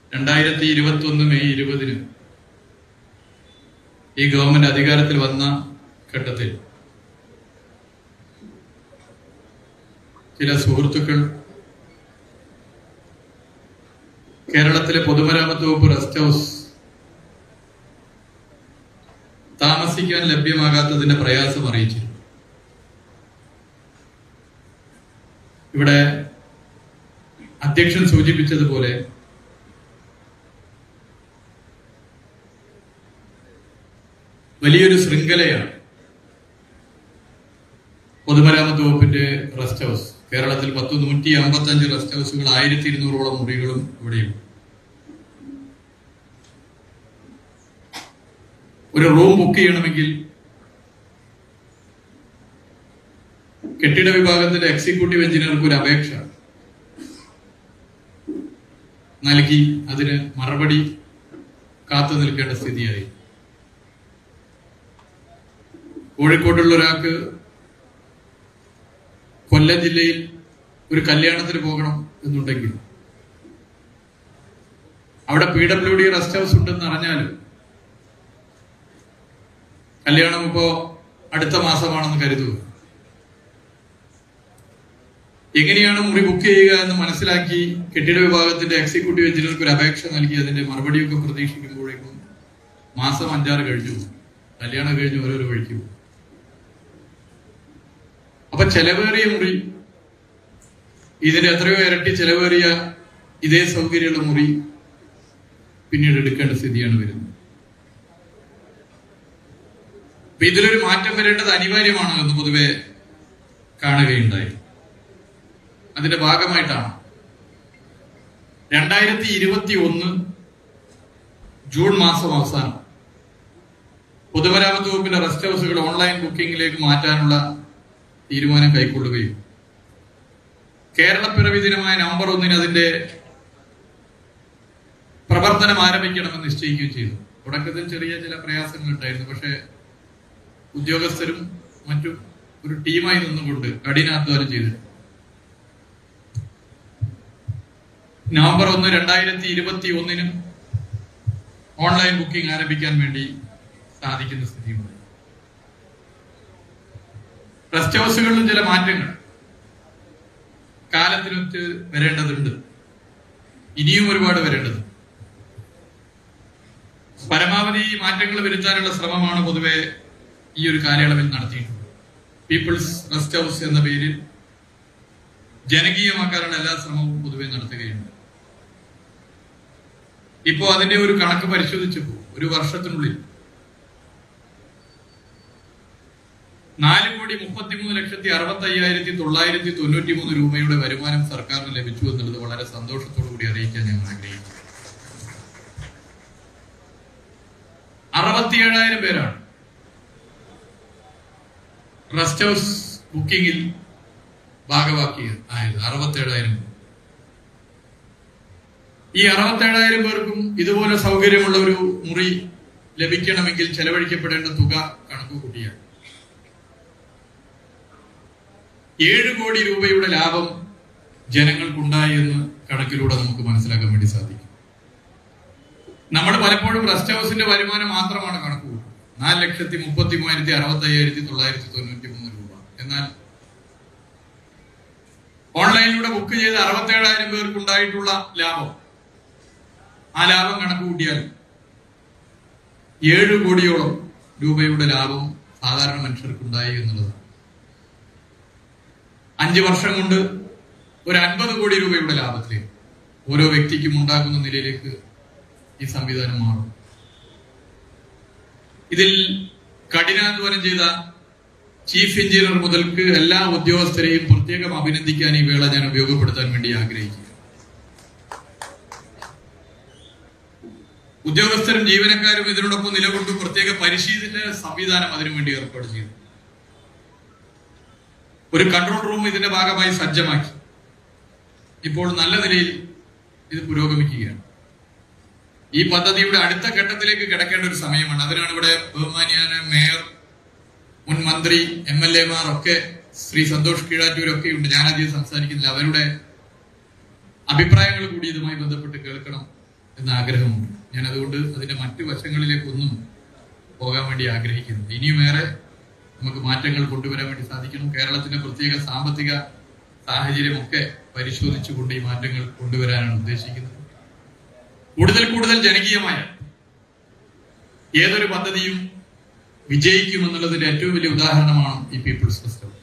രണ്ടായിരത്തി ഇരുപത്തി ഒന്ന് മെയ് ഇരുപതിന് ഈ ഗവൺമെന്റ് അധികാരത്തിൽ വന്ന ഘട്ടത്തിൽ ചില സുഹൃത്തുക്കൾ കേരളത്തിലെ പൊതുമരാമത്ത് വകുപ്പ് റെസ്റ്റ് ഹൗസ് താമസിക്കാൻ ലഭ്യമാകാത്തതിന്റെ പ്രയാസം അറിയിച്ചിരുന്നു ഇവിടെ അധ്യക്ഷൻ സൂചിപ്പിച്ചതുപോലെ വലിയൊരു ശൃംഖലയാണ് പൊതുമരാമത്ത് വകുപ്പിന്റെ റെസ്റ്റ് ഹൗസ് കേരളത്തിൽ പത്ത് നൂറ്റി അമ്പത്തി അഞ്ച് റെസ്റ്റ് ഹൗസുകൾ ആയിരത്തി ഇരുന്നൂറോളം മുറികളും ഇവിടെയുണ്ട് ഒരു റൂം ബുക്ക് ചെയ്യണമെങ്കിൽ കെട്ടിട വിഭാഗത്തിന്റെ എക്സിക്യൂട്ടീവ് എഞ്ചിനീയർക്ക് ഒരു അപേക്ഷ നൽകി അതിന് മറുപടി കാത്തു നിൽക്കേണ്ട സ്ഥിതിയായി കോഴിക്കോട്ടുള്ള ഒരാൾക്ക് കൊല്ലം ജില്ലയിൽ ഒരു കല്യാണത്തിന് പോകണം എന്നുണ്ടെങ്കിൽ അവിടെ P W D rest house ഉണ്ടെന്ന് അറിഞ്ഞാലും കല്യാണം ഇപ്പോ അടുത്ത മാസമാണെന്ന് കരുതുക എങ്ങനെയാണ് മുറി ബുക്ക് ചെയ്യുക എന്ന് മനസ്സിലാക്കി കെട്ടിട വിഭാഗത്തിന്റെ എക്സിക്യൂട്ടീവ് എഞ്ചിനീയർക്ക് ഒരു അപേക്ഷ നൽകി അതിന്റെ മറുപടിയൊക്കെ പ്രതീക്ഷിക്കുമ്പോഴേക്കും മാസം അഞ്ചാറ് കഴിഞ്ഞു പോകും. കല്യാണം കഴിഞ്ഞ് ഓരോരോ വഴിക്ക് പോകും. അപ്പൊ ചെലവേറിയ മുറി ഇതിന് എത്രയോ ഇരട്ടി ചെലവേറിയ ഇതേ സൗകര്യമുള്ള മുറി പിന്നീട് എടുക്കേണ്ട സ്ഥിതിയാണ് വരുന്നത് അപ്പൊ ഇതിലൊരു മാറ്റം വരേണ്ടത് അനിവാര്യമാണ് എന്ന് പൊതുവെ കാണുകയുണ്ടായി അതിന്റെ ഭാഗമായിട്ടാണ് രണ്ടായിരത്തി ഇരുപത്തി ഒന്ന് ജൂൺ മാസം അവസാനം പൊതുമരാമത്ത് വകുപ്പിന്റെ റെസ്റ്റ് ഹൗസുകൾ ഓൺലൈൻ ബുക്കിംഗിലേക്ക് മാറ്റാനുള്ള തീരുമാനം കൈക്കൊള്ളുകയും കേരളപ്പിറവി ദിനമായ നവംബർ ഒന്നിന് അതിന്റെ പ്രവർത്തനം ആരംഭിക്കണമെന്ന് നിശ്ചയിക്കുകയും ചെയ്തു തുടക്കത്തിൽ ചെറിയ ചില പ്രയാസങ്ങൾ ഉണ്ടായിരുന്നു പക്ഷേ ഉദ്യോഗസ്ഥരും മറ്റും ഒരു ടീമായി നിന്നുകൊണ്ട് കഠിനാധ്വാനം ചെയ്തിട്ടുണ്ട് നവംബർ ഒന്ന് രണ്ടായിരത്തി ഇരുപത്തി ഒന്നിന് ഓൺലൈൻ ബുക്കിംഗ് ആരംഭിക്കാൻ വേണ്ടി സാധിക്കുന്ന സ്ഥിതിയുണ്ട് റെസ്റ്റ് ഹൗസുകളിലും ചില മാറ്റങ്ങൾ കാലത്തിനൊത്ത് വരേണ്ടതുണ്ട് ഇനിയും ഒരുപാട് വരേണ്ടത് പരമാവധി മാറ്റങ്ങൾ വരുത്താനുള്ള ശ്രമമാണ് പൊതുവെ ഈ ഒരു കാലയളവിൽ നടത്തിയിട്ടുള്ളത് പീപ്പിൾസ് റെസ്റ്റ് ഹൗസ് എന്ന പേരിൽ ജനകീയമാക്കാനുള്ള എല്ലാ ശ്രമവും പൊതുവെ നടത്തുകയുണ്ട് ഇപ്പോ അതിന്റെ ഒരു കണക്ക് പരിശോധിച്ചപ്പോൾ ഒരു വർഷത്തിനുള്ളിൽ നാല് കോടി മുപ്പത്തിമൂന്ന് ലക്ഷത്തി അറുപത്തി അയ്യായിരത്തി തൊള്ളായിരത്തി തൊണ്ണൂറ്റി മൂന്ന് രൂപയുടെ വരുമാനം സർക്കാരിന് ലഭിച്ചു എന്നുള്ളത് വളരെ സന്തോഷത്തോടു കൂടി അറിയിക്കാൻ ഞങ്ങൾ ആഗ്രഹിക്കുന്നു അറുപത്തിയേഴായിരം പേരാണ് റെസ്റ്റ് ഹൗസ് ബുക്കിംഗിൽ ഭാഗവാക്കി ആയത് അറുപത്തേഴായിരം പേർ ഈ അറുപത്തേഴായിരം പേർക്കും ഇതുപോലെ സൗകര്യമുള്ള ഒരു മുറി ലഭിക്കണമെങ്കിൽ ചെലവഴിക്കപ്പെടേണ്ട തുക കണക്ക് കൂട്ടിയാണ് ഏഴ് കോടി രൂപയുടെ ലാഭം ജനങ്ങൾക്കുണ്ടായി എന്ന് കണക്കിലൂടെ നമുക്ക് മനസ്സിലാക്കാൻ വേണ്ടി സാധിക്കും നമ്മൾ പലപ്പോഴും റെസ്റ്റ് ഹൗസിന്റെ വരുമാനം മാത്രമാണ് കണക്ക് കൂട്ടുന്നത് നാല് ലക്ഷത്തി മുപ്പത്തി മൂവായിരത്തി അറുപത്തി അയ്യായിരത്തി തൊള്ളായിരത്തി തൊണ്ണൂറ്റി മൂന്ന് രൂപ എന്നാൽ ഓൺലൈനിലൂടെ ബുക്ക് ചെയ്ത് അറുപത്തേഴായിരം പേർക്ക് ഉണ്ടായിട്ടുള്ള ലാഭം ആ ലാഭം കണക്ക് കൂട്ടിയാൽ ഏഴ് കോടിയോളം രൂപയുടെ ലാഭം സാധാരണ മനുഷ്യർക്ക് ഉണ്ടായി എന്നുള്ളതാണ് അഞ്ച് വർഷം കൊണ്ട് ഒരു അൻപത് കോടി രൂപയുടെ ലാഭത്തിലേക്ക് ഓരോ വ്യക്തിക്കും ഉണ്ടാക്കുന്ന നിലയിലേക്ക് ഈ സംവിധാനം മാറും ഇതിൽ കഠിനാധ്വാനം ചെയ്ത ചീഫ് എഞ്ചിനീയർ മുതൽക്ക് എല്ലാ ഉദ്യോഗസ്ഥരെയും പ്രത്യേകം അഭിനന്ദിക്കാൻ ഈ വേള ഞാൻ ഉപയോഗപ്പെടുത്താൻ വേണ്ടി ആഗ്രഹിക്കുന്നു ഉദ്യോഗസ്ഥരും ജീവനക്കാരും ഇതിനോടൊപ്പം നിലകൊണ്ടു പ്രത്യേക പരിശീലന സംവിധാനം അതിനുവേണ്ടി ഏർപ്പാട് ചെയ്തു ഒരു കൺട്രോൾ റൂം ഇതിന്റെ ഭാഗമായി സജ്ജമാക്കി ഇപ്പോൾ നല്ല നിലയിൽ ഇത് പുരോഗമിക്കുകയാണ് ഈ പദ്ധതിയുടെ അടുത്ത ഘട്ടത്തിലേക്ക് കിടക്കേണ്ട ഒരു സമയമാണ് അതിനാണ് ഇവിടെ ബഹുമാനിയാന മേയർ മുൻ മന്ത്രി എം എൽ എമാർ ഒക്കെ ശ്രീ സന്തോഷ് കീഴാറ്റൂരൊക്കെ ഉണ്ട് ഞാൻ അധികം സംസാരിക്കുന്നില്ല അവരുടെ അഭിപ്രായങ്ങൾ കൂടി ഇതുമായി ബന്ധപ്പെട്ട് കേൾക്കണം എന്ന ആഗ്രഹമുണ്ട് ഞാൻ അതുകൊണ്ട് അതിന്റെ മറ്റു വശങ്ങളിലേക്കൊന്നും പോകാൻ വേണ്ടി ആഗ്രഹിക്കുന്നു ഇനിയുമേറെ നമുക്ക് മാറ്റങ്ങൾ കൊണ്ടുവരാൻ വേണ്ടി സാധിക്കണം കേരളത്തിന്റെ പ്രത്യേക സാമ്പത്തിക സാഹചര്യമൊക്കെ പരിശോധിച്ചുകൊണ്ട് ഈ മാറ്റങ്ങൾ കൊണ്ടുവരാനാണ് ഉദ്ദേശിക്കുന്നത് കൂടുതൽ കൂടുതൽ ജനകീയമായ ഏതൊരു പദ്ധതിയും വിജയിക്കുമെന്നുള്ളതിന്റെ ഏറ്റവും വലിയ ഉദാഹരണമാണ് ഈ പീപ്പിൾസ് ഫെസ്റ്റിവൽ